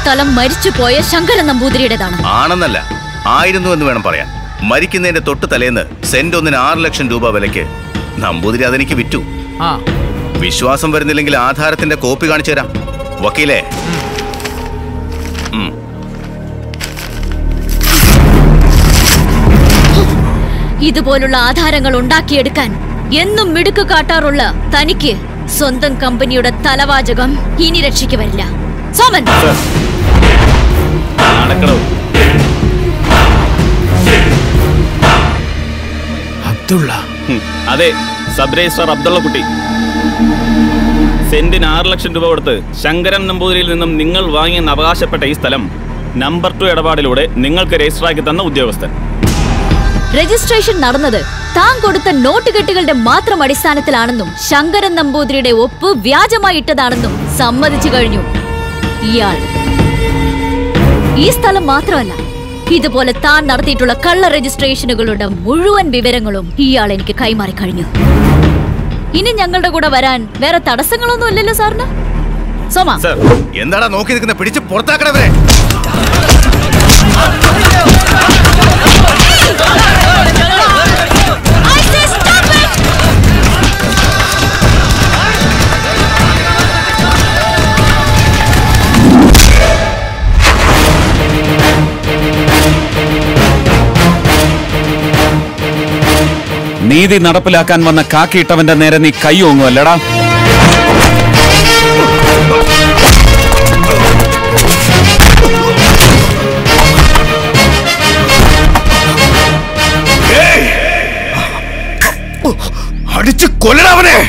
സ്ഥലം മരിച്ചുപോയ ശങ്കരൻ നമ്പൂതിരിയുടേതാണ് ആണെന്നല്ല ആയിരുന്നു എന്ന് വേണം പറയാൻ മരിക്കുന്നതിന്റെ തൊട്ട് തലേന്ന് സെന്റ് ഒന്നിന് ആറ് ലക്ഷം രൂപ വിലയ്ക്ക് നമ്പൂതിരി അതെനിക്ക് വിറ്റു ആ വിശ്വാസം വരുന്നില്ലെങ്കിൽ ആധാരത്തിന്റെ കോപ്പി കാണിച്ചു തരാം വക്കീലേ ഉം. ഇതുപോലുള്ള ആധാരങ്ങൾ ഉണ്ടാക്കിയെടുക്കാൻ എന്നും മിടുക്ക് കാട്ടാറുള്ള തനിക്ക് സ്വന്തം കമ്പനിയുടെ തലവാചകം ഇനി രക്ഷയ്ക്ക് വരില്ല സോമൻ നടക്കണോ അബ്ദുള്ള ഹും, അതെ സബ് രജിസ്ട്രാർ അബ്ദുള്ള കുട്ടി സെന്റിന് ആറ് ലക്ഷം രൂപ കൊടുത്ത് ശങ്കരൻ നമ്പൂതിരിയിൽ നിന്നും നിങ്ങൾ വാങ്ങിയെന്ന് അവകാശപ്പെട്ട ഈ സ്ഥലം നമ്പർ ടു ഇടപാടിലൂടെ നിങ്ങൾക്ക് രജിസ്റ്ററാക്കി തന്ന ഉദ്യോഗസ്ഥൻ രജിസ്ട്രേഷൻ നടന്നത് താൻ കൊടുത്ത നോട്ട് കെട്ടുകളുടെ മാത്രം അടിസ്ഥാനത്തിലാണെന്നും ശങ്കരൻ നമ്പൂതിരിയുടെ ഒപ്പ് വ്യാജമായി ഇട്ടതാണെന്നും സമ്മതിച്ചു കഴിഞ്ഞു ഇയാൾ ഈ സ്ഥലം മാത്രമല്ല ഇതുപോലെ താൻ നടത്തിയിട്ടുള്ള കള്ള രജിസ്ട്രേഷനുകളുടെ മുഴുവൻ വിവരങ്ങളും ഇയാൾ എനിക്ക് കൈമാറി കഴിഞ്ഞു ഇനി ഞങ്ങളുടെ കൂടെ വരാൻ വേറെ തടസ്സങ്ങളൊന്നും ഇല്ലല്ലോ സാറിന് സോമ സർ എന്താടാ നോക്കി നിൽക്കുന്ന പിടിച്ച് പുറത്താക്കണവരെ നീതി നടപ്പിലാക്കാൻ വന്ന കാക്കിയിട്ടവന്റെ നേരെ നീ കൈ ഓങ്ങുമല്ലടാ അടിച്ച് കൊല്ലണവനെ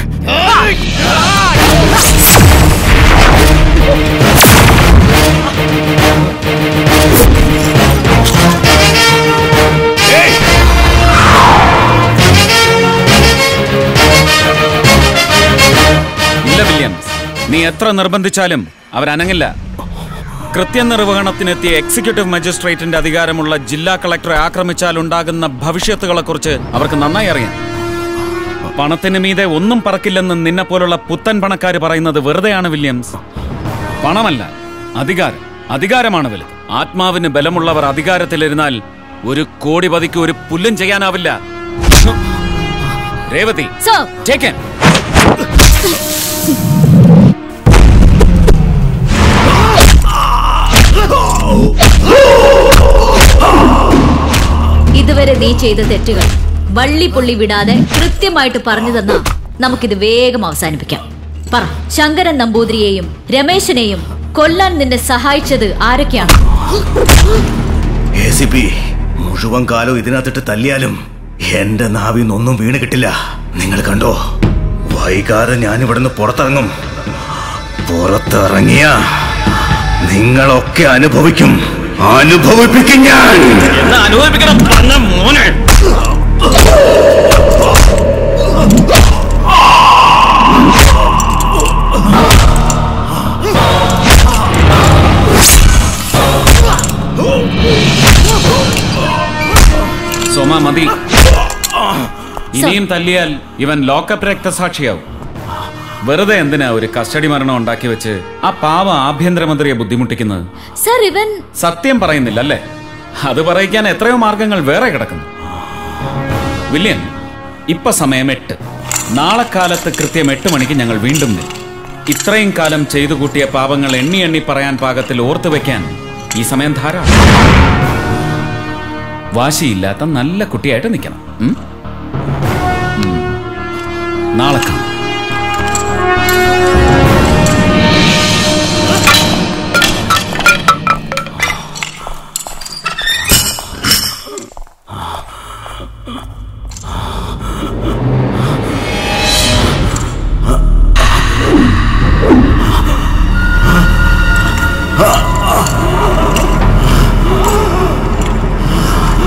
ഇല്ല വില്യംസ് നീ എത്ര നിർബന്ധിച്ചാലും അവരനങ്ങില്ല കൃത്യനിർവഹണത്തിനെത്തിയ എക്സിക്യൂട്ടീവ് മജിസ്ട്രേറ്റിന്റെ അധികാരമുള്ള ജില്ലാ കളക്ടറെ ആക്രമിച്ചാൽ ഉണ്ടാകുന്ന ഭവിഷ്യത്തുകളെക്കുറിച്ച് അവർക്ക് നന്നായി അറിയാം പണത്തിന് മീതെ ഒന്നും പറക്കില്ലെന്ന് നിന്നെ പോലുള്ള പുത്തൻ പണക്കാര് പറയുന്നത് വെറുതെയാണ് വില്യംസ് പണമല്ല അധികാരം അധികാരമാണ് വലുത് ആത്മാവിന് ബലമുള്ളവർ അധികാരത്തിലിരുന്നാൽ ഒരു കോടി പതിക്ക് ഒരു പുല്ലും ചെയ്യാനാവില്ല രേവതി സർ ടേക്കൻ ഇതുവരെ നീ ചെയ്ത തെറ്റുകൾ വള്ളി പുള്ളി വിടാതെ കൃത്യമായിട്ട് പറഞ്ഞു തന്നാ നമുക്കിത് വേഗം അവസാനിപ്പിക്കാം പറ ശങ്കരൻ നമ്പൂതിരിയെയും രമേശനെയും കൊല്ലാൻ നിന്നെ സഹായിച്ചത് ആരൊക്കെയാണ് എ സി പി മുഴുവൻ കാലം ഇതിനകത്തിട്ട് തല്ലിയാലും എന്റെ നാവിന്നൊന്നും വീണ് കിട്ടില്ല നിങ്ങൾ കണ്ടോ വൈകാതെ ഞാൻ ഇവിടുന്ന് പുറത്തിറങ്ങും പുറത്തിറങ്ങിയ നിങ്ങളൊക്കെ അനുഭവിക്കും അനുഭവിപ്പിക്കും ഞാൻ എന്നാ അനുഭവിക്കണം പറഞ്ഞ മോനെ സോമ മതി ഇനിയും തല്ലിയാൽ ഇവൻ ലോക്കപ്പ് രക്തസാക്ഷിയാവും വെറുതെ എന്തിനാ ഒരു കസ്റ്റഡി മരണം ഉണ്ടാക്കി വെച്ച് ആ പാവ ആഭ്യന്തരമന്ത്രിയെ ബുദ്ധിമുട്ടിക്കുന്നത് സർ ഇവൻ സത്യം പറയുന്നില്ല അല്ലേ അത് പറയിക്കാൻ എത്രയോ മാർഗങ്ങൾ വേറെ കിടക്കുന്നു വില്യൻ ഇപ്പൊ സമയം എട്ട് നാളെ കാലത്ത് കൃത്യം എട്ട് മണിക്ക് ഞങ്ങൾ വീണ്ടും നിൽക്കും ഇത്രയും കാലം ചെയ്തു കൂട്ടിയ പാപങ്ങൾ എണ്ണി എണ്ണി പറയാൻ പാകത്തിൽ ഓർത്തു വെക്കാൻ ഈ സമയം ധാരാളം വാശിയില്ലാത്ത നല്ല കുട്ടിയായിട്ട് നിൽക്കണം ഉം? ഉം. നാളെ കാണാം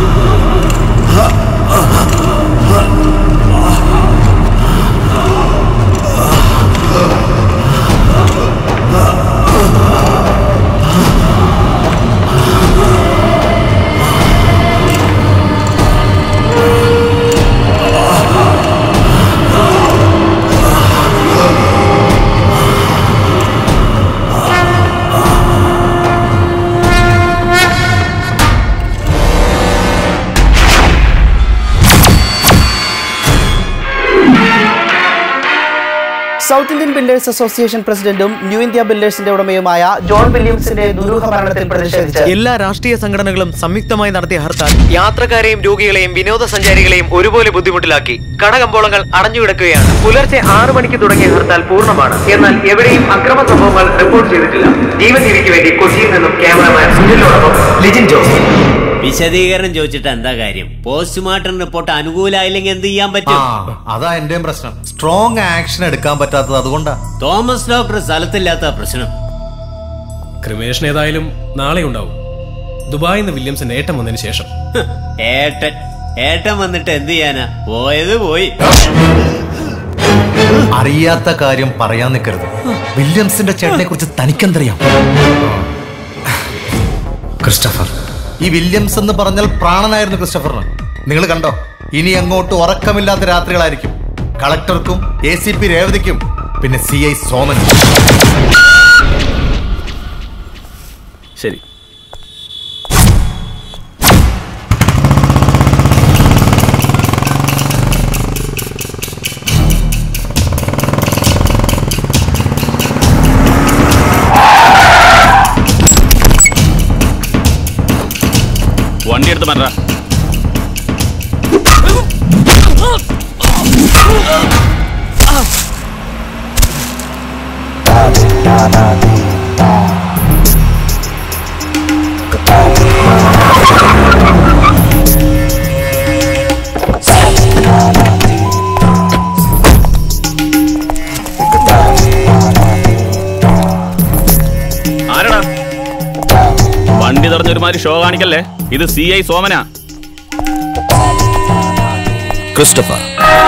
ആ സൗത്ത് ഇന്ത്യൻ ബിൽഡേഴ്സ് അസോസിയേഷൻ പ്രസിഡന്റും ന്യൂ ഇന്ത്യ ബിൽഡേഴ്സിന്റെ ഉടമയുമായ ജോൺ വില്യംസിന്റെ ദുരൂഹ മരണത്തിൽ പ്രതിഷേധിച്ച് എല്ലാ രാഷ്ട്രീയ സംഘടനകളും സംയുക്തമായി നടത്തിയ ഹർത്താൽ യാത്രക്കാരെയും രോഗികളെയും വിനോദസഞ്ചാരികളെയും ഒരുപോലെ ബുദ്ധിമുട്ടിലാക്കി കടകമ്പോളങ്ങൾ അടഞ്ഞുകിടക്കുകയാണ് പുലർച്ചെ ആറു മണിക്ക് തുടങ്ങിയ ഹർത്താൽ പൂർണ്ണമാണ് എന്നാൽ എവിടെയും അക്രമ സംഭവങ്ങൾ റിപ്പോർട്ട് ചെയ്തിട്ടില്ല ജീവൻ ടിവിക്ക് വേണ്ടി കൊച്ചിയിൽ നിന്നും ക്യാമറമാൻ സുനിലിനോടൊപ്പം ലിജിൻ ജോസ് വിശദീകരണം ചോദിച്ചിട്ട് എന്താ കാര്യം പോസ്റ്റ്മോർട്ടം റിപ്പോർട്ട് അനുകൂലമായില്ലെങ്കിൽ എന്ത് ചെയ്യാൻ ആ പറ്റും അതാ എന്റെയും പ്രശ്നം സ്ട്രോങ് ആക്ഷൻ എടുക്കാൻ പറ്റാത്തത് അതുകൊണ്ടാ തോമസ് ഡോക്ടർ സ്ഥലത്തില്ലാത്ത പ്രശ്നം ക്രിമേഷൻ ഏതായാലും നാളെ ഉണ്ടാവും ദുബായിൽ നിന്ന് വില്യംസിന്റെ ഏട്ടം വന്നതിന് ശേഷം ഹ്, ഏട്ടൻ ഏട്ടൻ വന്നിട്ട് എന്ത് ചെയ്യാനാ പോയത് പോയി അറിയാത്ത കാര്യം പറയാൻ നിൽക്കരുത് വില്യംസിന്റെ ചേട്ടനെ കുറിച്ച് തനിക്കെന്തറിയാം ക്രിസ്റ്റഫർ ഈ വില്യംസ് എന്ന് പറഞ്ഞാൽ പ്രാണനായിരുന്നു ക്രിസ്റ്റഫറിന് നിങ്ങൾ കണ്ടോ ഇനി അങ്ങോട്ട് ഉറക്കമില്ലാത്ത രാത്രികളായിരിക്കും കളക്ടർക്കും എ സി പി രേവതിക്കും പിന്നെ സി ഐ സോമനും ശരി വണ്ടി എടുത്ത് മാറ്റാ ആരടാ വണ്ടി തടഞ്ഞൊരുമാതിരി ഷോ കാണിക്കല്ലേ ഇത് സി ഐ സോമന ക്രിസ്റ്റഫർ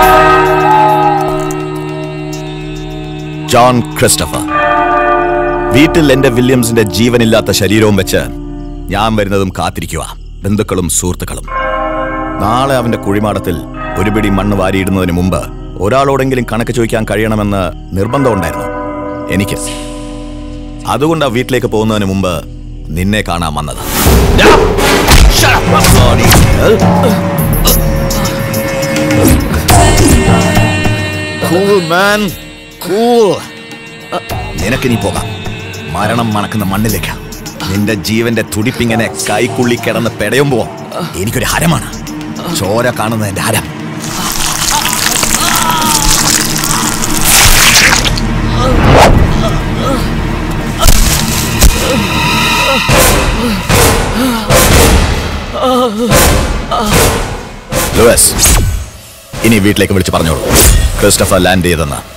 ജോൺ ക്രിസ്റ്റഫർ വീട്ടിൽ എന്റെ വില്യംസിന്റെ ജീവനില്ലാത്ത ശരീരവും വെച്ച് ഞാൻ വരുന്നതും കാത്തിരിക്കുക ബന്ധുക്കളും സുഹൃത്തുക്കളും നാളെ അവന്റെ കുഴിമാടത്തിൽ ഒരു പിടി മണ്ണ് വാരിയിടുന്നതിന് മുമ്പ് ഒരാളോടെങ്കിലും കണക്ക് ചോദിക്കാൻ കഴിയണമെന്ന് നിർബന്ധമുണ്ടായിരുന്നു എനിക്ക് അതുകൊണ്ടാ വീട്ടിലേക്ക് പോകുന്നതിന് മുമ്പ് നിന്നെ കാണാൻ വന്നത് Cool, man. Cool. നിനക്കിനി പോകാം മരണം മണക്കുന്ന മണ്ണിലേക്ക് നിന്റെ ജീവന്റെ തുടിപ്പിങ്ങനെ കൈക്കുള്ളി കിടന്ന് പെടയുമ്പോ എനിക്കൊരു ഹരമാണ് ചോര കാണുന്ന എന്റെ ഹരം ലൂയസ് ഇനി വീട്ടിലേക്ക് വിളിച്ച് പറഞ്ഞോളൂ ക്രിസ്റ്റഫർ ലാൻഡ് ചെയ്തെന്ന്